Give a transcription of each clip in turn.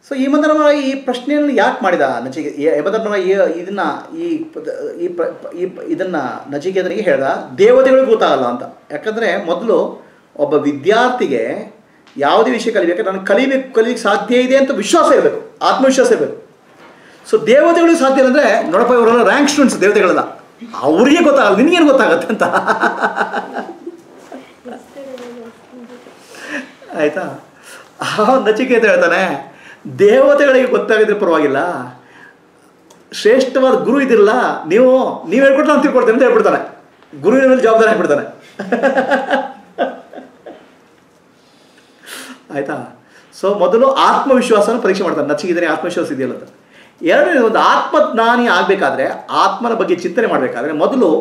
so ಈ ಮಂದರಮ ಈ ಪ್ರಶ್ನೆಯನ್ನು ಯಾಕೆ ಮಾಡಿದ ನಚಿಕೆ ಯಮಧರ್ಮ ಈ ಇದನ್ನ ಈ ಪದ- ಈ ಪ್ರ- ಈ ಪ- ಇದನ್ನ ನಚಿಕೇತನಿಗೆ ಹೇಳ್ದ ದೇವತೆಗಳಿಗೂ ಗೊತ್ತಾಗಲ್ಲ ಅಂತ ಯಾಕಂದರೆ ಮೊದಲು ಒಬ್ಬ ವಿದ್ಯಾರ್ಥಿಗೆ ಯಾವುದೇ ವಿಷಯ ಕಲಿಬೇಕಾದ್ರೆ ನಾನು ಕಲಿಬೇಕು ಕಲಿಯಕ್ಕೆ ಸಾಧ್ಯ ಇದೆ ಅಂತ ವಿಶ್ವಾಸ ಇರಬೇಕು ಆತ್ಮವಿಶ್ವಾಸ ಇರಬೇಕು ಸೊ ದೇವತೆಗಳಿಗೂ ಸಾಧ್ಯ ಇಲ್ಲ ಅಂದರೆ ನೋಡಪ್ಪ ಇವರೆಲ್ಲ ರ್ಯಾಂಕ್ ಸ್ಟೂಡೆಂಟ್ಸ್ ದೇವತೆಗಳಲ್ಲ ಅವರಿಗೆ ಗೊತ್ತಾಗಲ್ಲ ನಿನಗೇನು ಗೊತ್ತಾಗತ್ತೆ ಅಂತ ಆಯಿತಾ ನಚಿಕೇತ ಹೇಳ್ತಾನೆ ದೇವತೆಗಳಿಗೆ ಗೊತ್ತಾಗಿದ್ರೆ ಪರವಾಗಿಲ್ಲ ಶ್ರೇಷ್ಠವಾದ ಗುರು ಇದಿರಲ್ಲ ನೀವು ನೀವು ಹೇಳ್ಕೊಟ್ಟು ನಾನು ತಿಳ್ಕೊಡ್ತೇನೆ ಅಂತ ಹೇಳ್ಬಿಡ್ತಾನೆ ಗುರುವಿನ ಮೇಲೆ ಜವಾಬ್ದಾರಿ ಹಾಕ್ಬಿಡ್ತಾನೆ ಆಯಿತಾ ಸೊ ಮೊದಲು ಆತ್ಮವಿಶ್ವಾಸನ ಪರೀಕ್ಷೆ ಮಾಡ್ತಾನೆ ನಚಿಕಿದ್ರೆ ಆತ್ಮವಿಶ್ವಾಸ ಇದೆಯಲ್ಲ ಅಂತ ಎರಡನೇ ಒಂದು ಆತ್ಮಜ್ಞಾನಿ ಆಗಬೇಕಾದ್ರೆ ಆತ್ಮನ ಬಗ್ಗೆ ಚಿಂತನೆ ಮಾಡಬೇಕಾದ್ರೆ ಮೊದಲು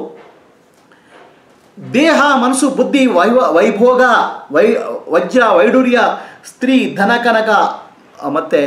ದೇಹ ಮನಸ್ಸು ಬುದ್ಧಿ ವೈವ ವೈಭೋಗ ವೈ ವಜ್ರ ವೈಡೂರ್ಯ ಸ್ತ್ರೀ ಧನ ಕನಕ ಮತ್ತು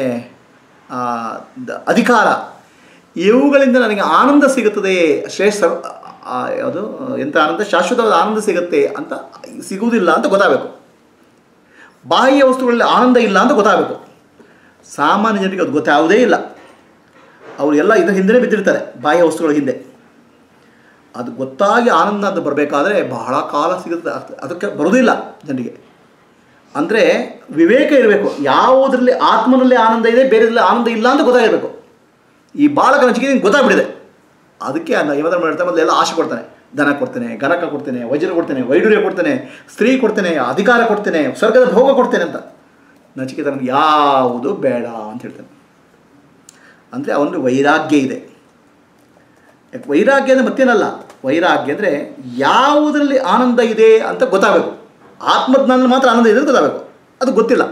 ಅಧಿಕಾರ ಇವುಗಳಿಂದ ನನಗೆ ಆನಂದ ಸಿಗುತ್ತದೆ ಶ್ರೇಷ್ಠ ಆ, ಯಾವುದು ಎಂಥ ಆನಂದ ಶಾಶ್ವತವಾದ ಆನಂದ ಸಿಗುತ್ತೆ ಅಂತ ಸಿಗುವುದಿಲ್ಲ ಅಂತ ಗೊತ್ತಾಗಬೇಕು ಬಾಹ್ಯ ವಸ್ತುಗಳಲ್ಲಿ ಆನಂದ ಇಲ್ಲ ಅಂತ ಗೊತ್ತಾಗಬೇಕು ಸಾಮಾನ್ಯ ಜನರಿಗೆ ಅದು ಗೊತ್ತಾವುದೇ ಇಲ್ಲ ಅವರು ಎಲ್ಲ ಇದರ ಹಿಂದೆ ಬಿದ್ದಿರ್ತಾರೆ ಬಾಹ್ಯ ವಸ್ತುಗಳ ಹಿಂದೆ ಅದು ಗೊತ್ತಾಗಿ ಆನಂದ ಅಂತ ಬರಬೇಕಾದ್ರೆ ಬಹಳ ಕಾಲ ಸಿಗುತ್ತೆ ಅದ್- ಅದಕ್ಕೆ ಬರೋದಿಲ್ಲ ಜನರಿಗೆ ಅಂದರೆ ವಿವೇಕ ಇರಬೇಕು ಯಾವುದರಲ್ಲಿ ಆತ್ಮನಲ್ಲಿ ಆನಂದ ಇದೆ ಬೇರೆದ್ರಲ್ಲಿ ಆನಂದ ಇಲ್ಲ ಅಂತ ಗೊತ್ತಾಗಿರಬೇಕು ಈ ಬಾಲಕನ ಚಿಕಿತ್ಸೆ ಗೊತ್ತಾಗ್ಬಿಟ್ಟಿದೆ ಅದಕ್ಕೆ ಯಮಧರ್ಮ ಮಾಡ್ತಾ ಮೊದಲು ಎಲ್ಲ ಆಸೆ ಕೊಡ್ತಾನೆ ಧನ ಕೊಡ್ತೇನೆ ಗಣಕ ಕೊಡ್ತೇನೆ ವಜ್ರ ಕೊಡ್ತೇನೆ ವೈಡೂರ್ಯ ಕೊಡ್ತೇನೆ ಸ್ತ್ರೀ ಕೊಡ್ತೇನೆ ಅಧಿಕಾರ ಕೊಡ್ತೇನೆ ಸ್ವರ್ಗದ ಭೋಗ ಕೊಡ್ತೇನೆ ಅಂತ ನಚಿಕೇತ ನನಗೆ ಯಾವುದು ಬೇಡ ಅಂತ ಹೇಳ್ತಾನೆ ಅಂದರೆ ಅವನಿಗೆ ವೈರಾಗ್ಯ ಇದೆ ಯಾಕೆ ವೈರಾಗ್ಯ ಅಂದರೆ ಮತ್ತೇನಲ್ಲ ವೈರಾಗ್ಯ ಅಂದರೆ ಯಾವುದರಲ್ಲಿ ಆನಂದ ಇದೆ ಅಂತ ಗೊತ್ತಾಗಬೇಕು ಆತ್ಮಜ್ಞಾನದಲ್ಲಿ ಮಾತ್ರ ಆನಂದ ಇದೆ ಅಂತ ಗೊತ್ತಾಗಬೇಕು ಅದು ಗೊತ್ತಿಲ್ಲ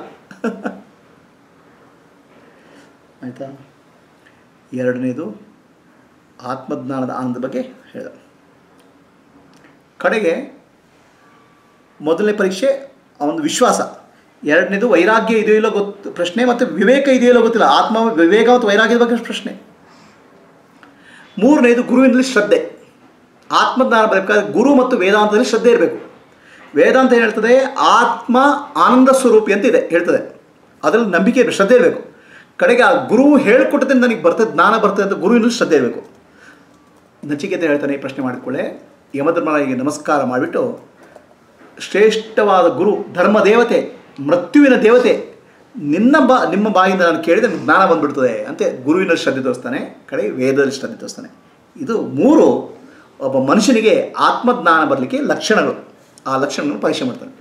ಆಯಿತಾ ಎರಡನೇದು ಆತ್ಮಜ್ಞಾನದ ಆನಂದ ಬಗ್ಗೆ ಹೇಳಿದ ಕಡೆಗೆ ಮೊದಲನೇ ಪರೀಕ್ಷೆ ಅವನ ವಿಶ್ವಾಸ ಎರಡನೇದು ವೈರಾಗ್ಯ ಇದೆಯೋ ಇಲ್ಲೋ ಗೊತ್ತು ಪ್ರಶ್ನೆ ಮತ್ತು ವಿವೇಕ ಇದೆಯೋ ಇಲ್ಲೋ ಗೊತ್ತಿಲ್ಲ ಆತ್ಮ ವಿವೇಕ ಮತ್ತು ವೈರಾಗ್ಯದ ಬಗ್ಗೆ ಪ್ರಶ್ನೆ ಮೂರನೇದು ಗುರುವಿನಲ್ಲಿ ಶ್ರದ್ಧೆ ಆತ್ಮಜ್ಞಾನ ಬರಬೇಕಾದ್ರೆ ಗುರು ಮತ್ತು ವೇದಾಂತದಲ್ಲಿ ಶ್ರದ್ಧೆ ಇರಬೇಕು ವೇದಾಂತ ಏನು ಹೇಳ್ತದೆ ಆತ್ಮ ಆನಂದ ಸ್ವರೂಪಿ ಅಂತ ಇದೆ ಹೇಳ್ತದೆ ಅದರಲ್ಲಿ ನಂಬಿಕೆ ಇರಬೇಕು ಶ್ರದ್ಧೆ ಇರಬೇಕು ಕಡೆಗೆ ಆ ಗುರು ಹೇಳಿಕೊಟ್ಟದಿಂದ ನನಗೆ ಬರ್ತದೆ ಜ್ಞಾನ ಬರ್ತದೆ ಅಂತ ಗುರುವಿನಲ್ಲಿ ಶ್ರದ್ಧೆ ಇರಬೇಕು ನಚಿಕೇತ ಹೇಳ್ತಾನೆ ಈ ಪ್ರಶ್ನೆ ಮಾಡಿಕೊಳ್ಳೆ ಯಮಧರ್ಮನಿಗೆ ನಮಸ್ಕಾರ ಮಾಡಿಬಿಟ್ಟು ಶ್ರೇಷ್ಠವಾದ ಗುರು ಧರ್ಮ ದೇವತೆ ಮೃತ್ಯುವಿನ ದೇವತೆ ನಿನ್ನ ಬಾ ನಿಮ್ಮ ಬಾಯಿಂದ ನಾನು ಕೇಳಿದರೆ ಜ್ಞಾನ ಬಂದ್ಬಿಡ್ತದೆ ಅಂತೆ ಗುರುವಿನಲ್ಲಿ ಶ್ರದ್ಧೆ ತೋರಿಸ್ತಾನೆ ಕಡೆ ವೇದದಲ್ಲಿ ಶ್ರದ್ಧೆ ತೋರಿಸ್ತಾನೆ ಇದು ಮೂರು ಒಬ್ಬ ಮನುಷ್ಯನಿಗೆ ಆತ್ಮಜ್ಞಾನ ಬರಲಿಕ್ಕೆ ಲಕ್ಷಣಗಳು ಆ ಲಕ್ಷಣಗಳನ್ನು ಪರೀಕ್ಷೆ ಮಾಡ್ತಾನೆ